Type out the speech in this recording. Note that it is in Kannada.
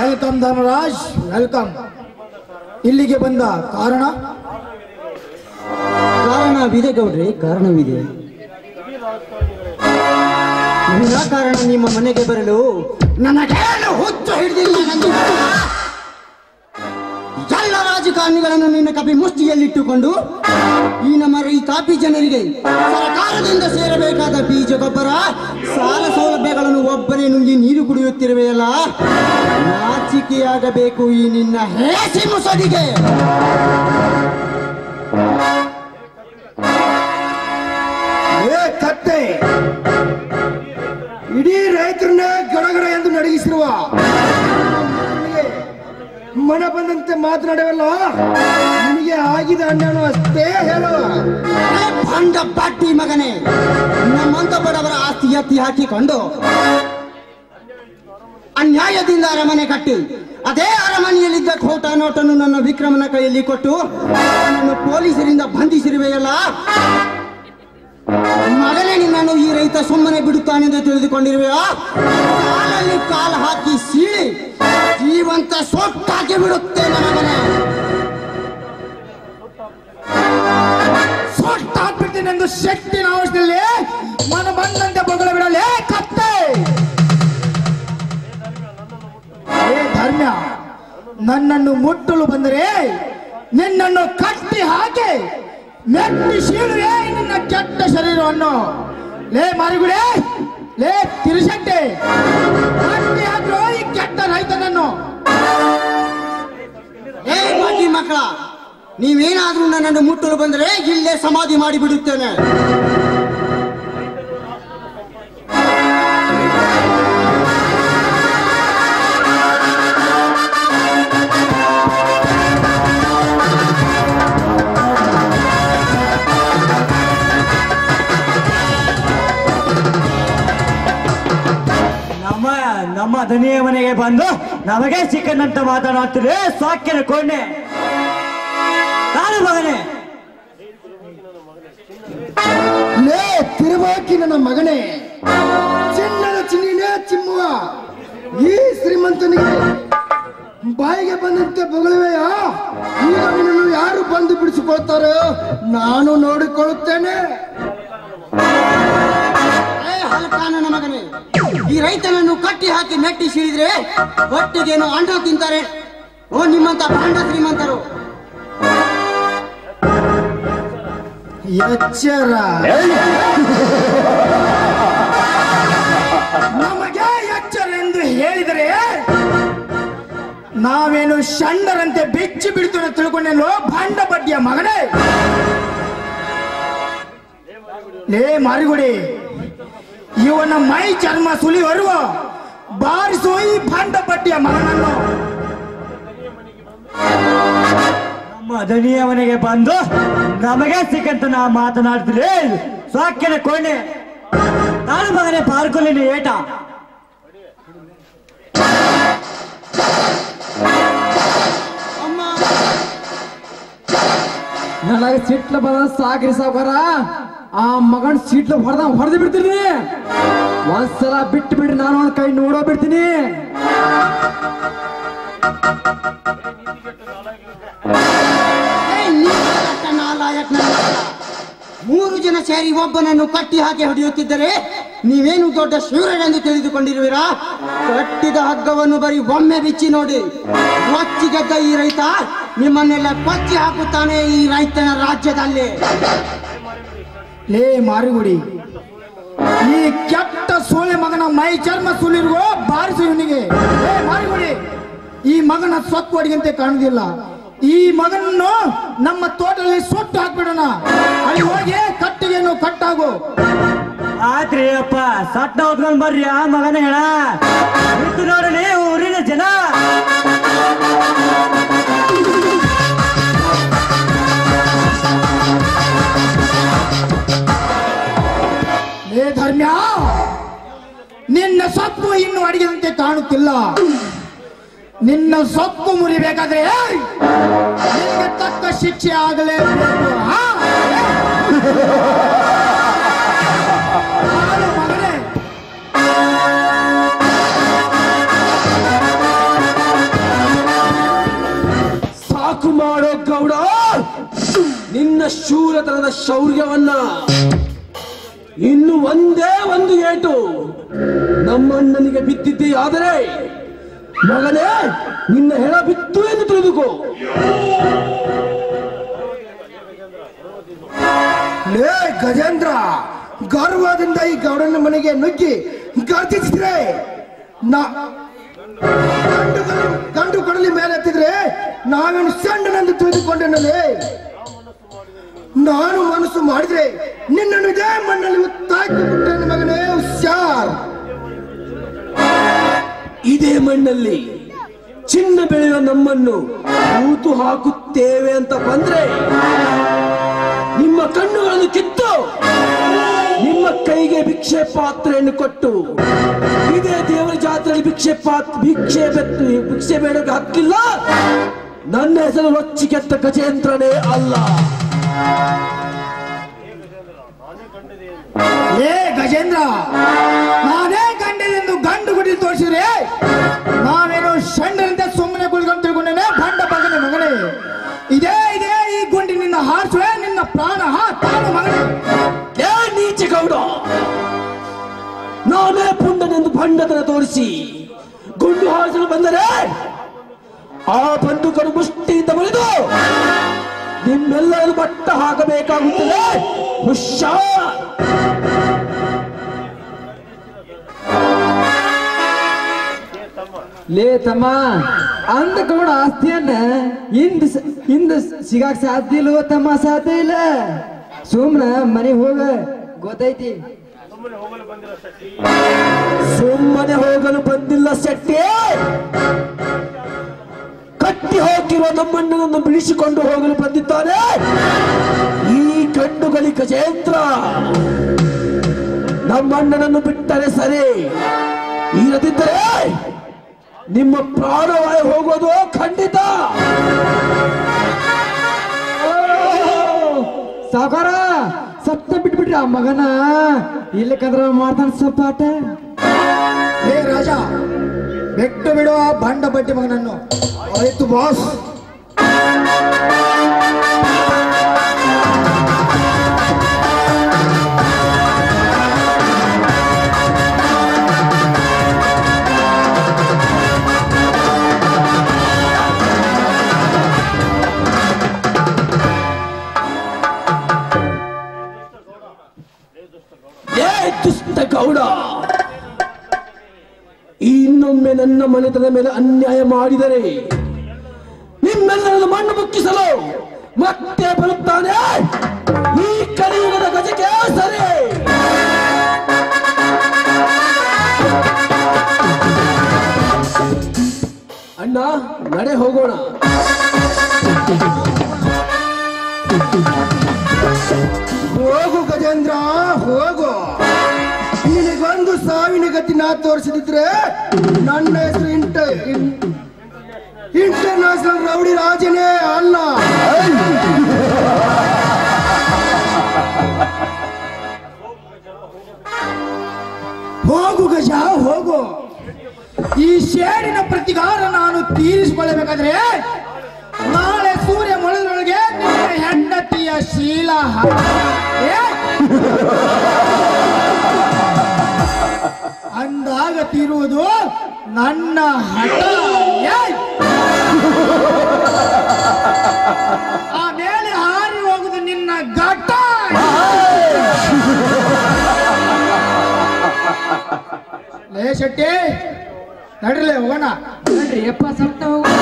ವೆಲ್ಕಮ್ ಧರ್ಮರಾಜ್ ವೆಲ್ಕಮ್ ಇಲ್ಲಿಗೆ ಬಂದ ಕಾರಣ ಕಾರಣವಿದೆ ಗೌಡ್ರಿ ಕಾರಣವಿದೆ ವಿನಾಕಾರಣ ನಿಮ್ಮ ಮನೆಗೆ ಬರಲು ನನಗೇನು ಹುಚ್ಚು ಹಿಡಿದಿಲ್ಲ ನಂದು ಎಲ್ಲ ರಾಜಕಾರಣಿಗಳನ್ನು ನಿನ್ನ ಕಪಿ ಮುಷ್ಟಿಯಲ್ಲಿಟ್ಟುಕೊಂಡು ಈ ನಮ್ಮ ರೈತಾಪಿ ಜನರಿಗೆ ಸರ್ಕಾರದಿಂದ ಸೇರಬೇಕಾದ ಬೀಜ ಗೊಬ್ಬರ ಸಾಲ ಸೌಲಭ್ಯಗಳನ್ನು ಒಬ್ಬನೇ ನುಂಗಿ ನೀರು ಕುಡಿಯುತ್ತಿರುವೆಯಲ್ಲ ನಾಚಿಕೆಯಾಗಬೇಕು ಈ ನಿನ್ನ ಹೇಸಿ ಮುಸಡಿಗೆ ಏ ಕತ್ತೆ ಇಡೀ ರೈತರನ್ನ ಗಡಗಡ ಎಂದು ನಡಗಿಸಿರುವ ನಿನಗೆ ಮನ ಬಂದಂತೆ ಮಾತನಾಡವಲ್ಲ ನಿನಗೆ ಆಗಿದೆ ಅಣ್ಣನು ಅಷ್ಟೇ ಹೇಳು ಏ ಭಂಡ ಬಾಟಿ ಮಗನೇ ನಮ್ಮಂತ ಬಡವರ ಆಸ್ತಿ ಎತ್ತಿ ಹಾಕಿಕೊಂಡು ಅನ್ಯಾಯದಿಂದ ಅರಮನೆ ಕಟ್ಟಿ ಅದೇ ಅರಮನೆಯಲ್ಲಿದ್ದ ಖೋಟ ನೋಟನ್ನು ನನ್ನ ವಿಕ್ರಮನ ಕೈಯಲ್ಲಿ ಕೊಟ್ಟು ನನ್ನನ್ನು ಪೊಲೀಸರಿಂದ ಬಂಧಿಸಿರುವೆಯಲ್ಲ ಮಗನೇ ನಿನ್ನನ್ನು ಈ ರೈತ ಸುಮ್ಮನೆ ಬಿಡುತ್ತಾನೆಂದು ತಿಳಿದುಕೊಂಡಿರುವೆಯಾ ಕಾಲಲ್ಲಿ ಕಾಲು ಹಾಕಿ ಸೀಳಿ ಜೀವಂತ ಸೊಟ್ಟಾಕಿ ಬಿಡುತ್ತೇನೆ ಮಗನೇ ಸೊಟ್ಟ ಹಾಕ್ಬಿಡ್ತೀನೆಂದು ಶಕ್ತಿನ ಅವಶ್ಯದಲ್ಲಿ ಮನ ಬಂದಂತೆ ಬೊಗಳ ಬಿಡಲೇ ಕತ್ತೆ ಏ ಧರ್ಮ್ಯ ನನ್ನನ್ನು ಮುಟ್ಟಲು ಬಂದರೆ ನಿನ್ನನ್ನು ಕಟ್ಟಿ ಹಾಕಿ ಮೆಟ್ಟಿ ಶೀಳುವೆ ನಿನ್ನ ಕೆಟ್ಟ ಶರೀರವನ್ನು ಲೇ ಮಾರಿಗುಡೆ ಲೇ ತಿರುಶೆಟ್ಟೆ ಕಟ್ಟಿ ಹಾಕ್ರು ಈ ಕೆಟ್ಟ ರೈತನನ್ನು ಏ ಬಾಕಿ ಮಕ್ಕಳ ನೀವೇನಾದ್ರೂ ನನ್ನನ್ನು ಮುಟ್ಟಲು ಬಂದರೆ ಇಲ್ಲೇ ಸಮಾಧಿ ಮಾಡಿ ಬಿಡುತ್ತೇನೆ ನಮ್ಮ ನಮ್ಮ ದನಿಯ ಮನೆಗೆ ಬಂದು ನಮಗೆ ಚಿಕ್ಕನ್ ಅಂತ ಮಾತನಾಡ್ತಿದ್ರೆ ಸಾಕ್ಯನ ಕೊಂಡೆ ತಾನು ಮಗನೇ ಲೇ ತಿರುವಾಕಿ ನನ್ನ ಮಗನೇ ಚಿನ್ನದ ಚಿನ್ನಿನೇ ಚಿಮ್ಮುವ ಈ ಶ್ರೀಮಂತನಿಗೆ ಬಾಯಿಗೆ ಬಂದಂತೆ ಬೊಗಳುವೆಯಾ ಈಗ ನಿನ್ನನ್ನು ಯಾರು ಬಂದು ಬಿಡಿಸಿಕೊಳ್ತಾರೋ ನಾನು ನೋಡಿಕೊಳ್ಳುತ್ತೇನೆ ಏ ಹಲ್ಕಾನನ ಮಗನೇ ಈ ರೈತನನ್ನು ಕಟ್ಟಿ ಹಾಕಿ ಮೆಟ್ಟಿ ಸಿಡಿದ್ರೆ ಹೊಟ್ಟೆಗೇನು ಅಣ್ಣ ತಿಂತಾರೆ ಓ ನಿಮ್ಮಂತ ಭಾಂಡ ಶ್ರೀಮಂತರು ಎಚ್ಚರ ನಮಗೆ ಎಚ್ಚರ ಎಂದು ಹೇಳಿದರೆ ನಾವೇನು ಷಂಡರಂತೆ ಬೆಚ್ಚಿ ಬಿಡ್ತು ತಿಳ್ಕೊಂಡೇನು ಭಾಂಡ ಬಡ್ಡಿಯ ಮಗನೇ ಲೇ ಮಾರಿಗುಡಿ ಇವನ ಮೈ ಚರ್ಮ ಸುಲಿವರುವ ಬಾರಿಸೋ ಈ ಭಾಂಡ ಬಡ್ಡಿಯ ಮಗನನ್ನು ನಮ್ಮ ದನಿಯ ಮನೆಗೆ ಬಂದು ನಮಗೆ ಸಿಕ್ಕಂತ ನಾ ಮಾತನಾಡ್ತಿದ್ರೆ ಸಾಕ್ಯನ ಕೊಂಡೆ ತಾನು ಮಗನೇ ಪಾರ್ಕೊಲಿನ ಏಟ ಅಮ್ಮ ನನಗೆ ಸಿಟ್ಲ ಬಂದ ಸಾಕ್ರಿ ಸಾವುಕಾರ ಆ ಮಗನ್ ಸೀಟ್ಲ ಹೊಡೆದ ಹೊಡೆದು ಬಿಡ್ತೀನಿ ಒಂದ್ಸಲ ಬಿಟ್ಟು ಬಿಡ್ರಿ ನಾನು ಒಂದ್ ಕೈ ನೋಡೋ ಬಿಡ್ತೀನಿ ಏ ನೀಚ ನಾಲಾಯಕ ನನ್ನ ಮಗ. ಮೂರು ಜನ ಸೇರಿ ಒಬ್ಬನನ್ನು ಕಟ್ಟಿ ಹಾಕಿ ಹೊಡೆಯುತ್ತಿದ್ದರೆ ನೀವೇನು ದೊಡ್ಡ ಶೂರರೆಂದು ತಿಳಿದುಕೊಂಡಿರುವಿರಾ ಕಟ್ಟಿದ ಹಗ್ಗವನ್ನು ಬರೀ ಒಮ್ಮೆ ಬಿಚ್ಚಿ ನೋಡಿ ಒಚ್ಚಿಗೆದ್ದ ಈ ರೈತ ನಿಮ್ಮನ್ನೆಲ್ಲ ಕೊಚ್ಚಿ ಹಾಕುತ್ತಾನೆ ಈ ರೈತನ ರಾಜ್ಯದಲ್ಲಿ ಲೇ ಮಾರಿಗುಡಿ ಈ ಕೆಟ್ಟ ಸೋಳೆ ಮಗನ ಮೈ ಚರ್ಮ ಸುಲಿರುವ ಬಾರಿಸು ಇವನಿಗೆ ಲೇ ಮಾರಿಗುಡಿ ಈ ಮಗನ ಸೊಕ್ಕುವಡಿಗಂತೆ ಕಾಣುವುದಿಲ್ಲ ಈ ಮಗನನ್ನು ನಮ್ಮ ತೋಟದಲ್ಲಿ ಸುಟ್ಟು ಹಾಕ್ಬಿಡೋಣ ಅಲ್ಲಿ ಹೋಗಿ ಕಟ್ಟಿಗೆಯನ್ನು ಕಟ್ಟಾಗು ಆತ್ರಿ ಅಪ್ಪ ಸಟ್ಟ ಹೊತ್ಕೊಂಡ್ ಬರ್ರಿ ಆ ಮಗನ ಹೇಳ ಇತ್ತು ನೋಡಲಿ ಊರಿನ ಜನ ಲೇ ಧರ್ಮ್ಯ ನಿನ್ನ ಸೊಪ್ಪು ಇನ್ನು ಅಡಿಗೆದಂತೆ ಕಾಣುತ್ತಿಲ್ಲ ನಿನ್ನ ಸೊಪ್ಪು ಮುರಿಬೇಕಾದ್ರೆ ನಿನಗೆ ತಕ್ಕ ಶಿಕ್ಷೆ ಆಗಲೇಬೇಕು ಹಾ? ನಾನು ಮಗನೇ ಶೂರತನದ ಶೌರ್ಯವನ್ನ ಇನ್ನು ಒಂದೇ ಒಂದು ಏಟು ನಮ್ಮಣ್ಣನಿಗೆ ಬಿದ್ದಿದ್ದೇ ಆದರೆ ಮಗನೇ ನಿನ್ನ ಹೆಣ ಬಿತ್ತು ಎಂದು ತಿಳಿದುಕೋ ಲೇ ಗಜೇಂದ್ರ ಗರ್ವದಿಂದ ಈ ಗೌಡನ ಮನೆಗೆ ನುಗ್ಗಿ ಗರ್ಜಿಸಿದ್ರೆ ನಾ ಗಂಡು ಗರು- ಗಂಡು ಕೊಡಲಿ ಮೇಲೆ ಎತ್ತಿದ್ರೆ ನಾವೇನು ಸಣ್ಣನೆಂದು ತಿಳಿದುಕೊಂಡೇನಲ್ಲೇ ನಾನು ಮನಸ್ಸು ಮಾಡಿದ್ರೆ ನಿನ್ನನ್ನು ಇದೇ ಮಣ್ಣಲ್ಲಿ ತಾಕಿ ಬಿಟ್ಟೇನೆ ಮಗನೇ ಹುಷಾರ್ ಇದೇ ಮಣ್ಣಲ್ಲಿ ಚಿನ್ನ ಬೆಳೆಯುವ ನಮ್ಮನ್ನು ಊತು ಹಾಕುತ್ತೇವೆ ಅಂತ ಬಂದ್ರೆ ನಿಮ್ಮ ಕಣ್ಣುಗಳನ್ನು ಕಿತ್ತು ನಿಮ್ಮ ಕೈಗೆ ಭಿಕ್ಷೆ ಪಾತ್ರೆಯನ್ನು ಕೊಟ್ಟು ಇದೇ ದೇವರ ಜಾತ್ರೆಯಲ್ಲಿ ಭಿಕ್ಷೆ ಪಾತ್ ಭಿಕ್ಷೆ ಬೆತ್ತು ಭಿಕ್ಷೆ ಬೇಡಕ್ಕೆ ಹಕ್ಕಿಲ್ಲ ನನ್ನ ಹೆಸರು ರೊಚ್ಚಿ ಕೆತ್ತ ಗಜೇಂದ್ರನೇ ಅಲ್ಲ ಏ ಗಜೇಂದ್ರ ನಾನೇ ಗಂಡನೆಂದು ಗಂಡು ಗುಡಿ ತೋರಿಸಿದ್ರೆ ನಾವೇನು ಷಂಡರಿಂದ ಸುಮ್ಮನೆ ಕುಳ್ಕೊಂಡು ತಿಳ್ಕೊಂಡೇನೆ ಬಂಡ ಮಗನೇ ಮಗನೇ ಇದೇ ಇದೇ ಈ ಗುಂಡಿ ನಿನ್ನ ಹಾರಿಸುವೆ ನಿನ್ನ ಪ್ರಾಣ ಹಾ ತಾನು ಮಗನೇ ಏ ನೀಚ ಗೌಡ ನಾನೇ ಪುಂಡನೆಂದು ಭಂಡತನ ತೋರಿಸಿ ಗುಂಡು ಹಾರಿಸಲು ಬಂದರೆ ಆ ಬಂದೂಕನ್ನು ಮುಷ್ಟಿಯಿಂದ ಬಳಿದು ನಿಮ್ಮೆಲ್ಲರೂ ಮಟ್ಟ ಹಾಕಬೇಕಾಗುತ್ತದೆ ಹುಷಾರ್ ಲೇ ತಮ್ಮ ಅಂದ ಗೌಡ ಆಸ್ತಿಯನ್ನ ಹಿಂದ್ ಸ- ಹಿಂದ್ ಸಿಗಾಕ್ ಸಾಧ್ಯ ಇಲ್ವೋ ತಮ್ಮ ಸಾಧ್ಯ ಇಲ್ಲ ಸುಮ್ನ ಮನೆಗೆ ಹೋಗ ಗೊತ್ತೈತಿ ಸುಮ್ಮನೆ ಹೋಗಲು ಬಂದಿಲ್ಲ ಶೆಟ್ಟಿ ಕಟ್ಟಿ ಹೋಗಿರುವ ನಮ್ಮಣ್ಣನನ್ನು ಬಿಡಿಸಿಕೊಂಡು ಹೋಗಲು ಬಂದಿದ್ದಾನೆ ಈ ಗಂಡುಗಲಿ ಗಜೇಂದ್ರ ನಮ್ಮಣ್ಣನನ್ನು ಬಿಟ್ಟರೆ ಸರಿ ಇರದಿದ್ದರೆ ನಿಮ್ಮ ಪ್ರಾಣವಾಯು ಹೋಗೋದು ಖಂಡಿತ ಸಾವುಕಾರ ಸತ್ತ ಬಿಟ್ಬಿಟ್ರಿ ಆ ಮಗನ ಇಲ್ಲಕಂದ್ರ ಮಾಡ್ತಾನ ಸಪಾಟ ಏ ರಾಜ ಬೆಟ್ಟು ಬಿಡುವ ಬಂಡ ಬಡ್ಡಿ ಮಗನನ್ನು ಆಯ್ತು ಬಾಸ್ ಏ ದುಷ್ಟ ಗೌಡ ಇನ್ನೊಮ್ಮೆ ನನ್ನ ಮನೆತನ ಮೇಲೆ ಅನ್ಯಾಯ ಮಾಡಿದರೆ ನಿಮ್ಮೆಲ್ಲರನ್ನು ಮಣ್ಣು ಮುಕ್ಕಿಸಲು ಮತ್ತೆ ಬರುತ್ತಾನೆ ಈ ಕಲಿಯುಗದ ಗಜಕ್ಕೆ ಸರಿ ಅಣ್ಣ ನಡೆ ಹೋಗೋಣ ಹೋಗು ಗಜೇಂದ್ರ ಹೋಗು ನಿನಗೊಂದು ಸಾವಿನ ಗತಿ ನಾ ತೋರಿಸಿದ್ರೆ ನನ್ನ ಹೆಸರು ಇಂಟ ಇಂಟರ್ನ್ಯಾಷನಲ್ ರೌಡಿ ರಾಜನೇ ಅಲ್ಲ ಹೋಗು ಗಜ ಹೋಗು ಈ ಶೇಡಿನ ಪ್ರತಿಕಾರ ನಾನು ತೀರಿಸಿಕೊಳ್ಳಬೇಕಾದ್ರೆ ನಾಳೆ ಸೂರ್ಯ ಮೊಳದೊಳಗೆ ನಿನ್ನ ಹೆಂಡತಿಯ ಶೀಲ ಹ- ಏ? ಅಂದಾಗ ತೀರುವುದು ನನ್ನ ಹಠ ಏ? ಆಮೇಲೆ ಹಾರಿ ಹೋಗುದು ನಿನ್ನ ಘಟ ಲೇ ಶೆಟ್ಟಿ ನಡ್ರಲೇ ಹೋಗೋಣ ನೋಡ್ರಿ ಯಪ್ಪ ಸತ್ತ ಹೋಗ